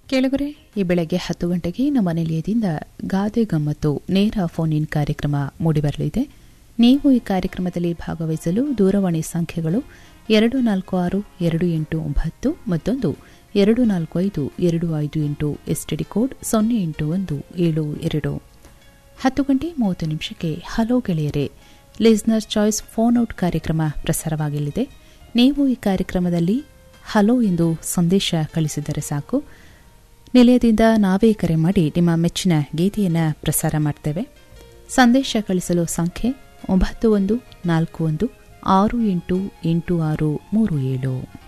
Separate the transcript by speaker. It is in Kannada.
Speaker 1: ಕೇಳುಗರೆ ಈ ಬೆಳಗ್ಗೆ ಹತ್ತು ಗಂಟೆಗೆ ನಮ್ಮ ನಿಲಯದಿಂದ ಗಾದೆ ಗಮ್ಮತ್ತು ನೇರ ಫೋನ್ ಇನ್ ಕಾರ್ಯಕ್ರಮ ಮೂಡಿಬರಲಿದೆ ನೀವು ಈ ಕಾರ್ಯಕ್ರಮದಲ್ಲಿ ಭಾಗವಹಿಸಲು ದೂರವಾಣಿ ಸಂಖ್ಯೆಗಳು ಎರಡು ನಾಲ್ಕು ಆರು ಎರಡು ಎಂಟು ಒಂಬತ್ತು ಮತ್ತೊಂದು ಎರಡು ನಾಲ್ಕು ಐದು ಎರಡು ಐದು ಎಂಟು ಎಸ್ಟಿಡಿ ಕೋಡ್ ಸೊನ್ನೆ ಎಂಟು ಒಂದು ಏಳು ಎರಡು ಹತ್ತು ಗಂಟೆ ಮೂವತ್ತು ನಿಮಿಷಕ್ಕೆ ಹಲೋ ಗೆಳೆಯರೆ ಲಿಸ್ನರ್ ಚಾಯ್ಸ್ ಫೋನ್ ಔಟ್ ಕಾರ್ಯಕ್ರಮ ಪ್ರಸಾರವಾಗಲಿದೆ ನೀವು ಈ ಕಾರ್ಯಕ್ರಮದಲ್ಲಿ ಹಲೋ ಎಂದು ಸಂದೇಶ ಕಳಿಸಿದರೆ ಸಾಕು ನಿಲಯದಿಂದ ನಾವೇ ಕರೆ ಮಾಡಿ ನಿಮ್ಮ ಮೆಚ್ಚಿನ ಗೀತೆಯನ್ನು ಪ್ರಸಾರ ಮಾಡ್ತೇವೆ ಸಂದೇಶ ಕಳಿಸಲು ಸಂಖ್ಯೆ ಒಂಬತ್ತು ಒಂದು ನಾಲ್ಕು ಒಂದು ಆರು ಎಂಟು ಎಂಟು ಆರು ಮೂರು ಏಳು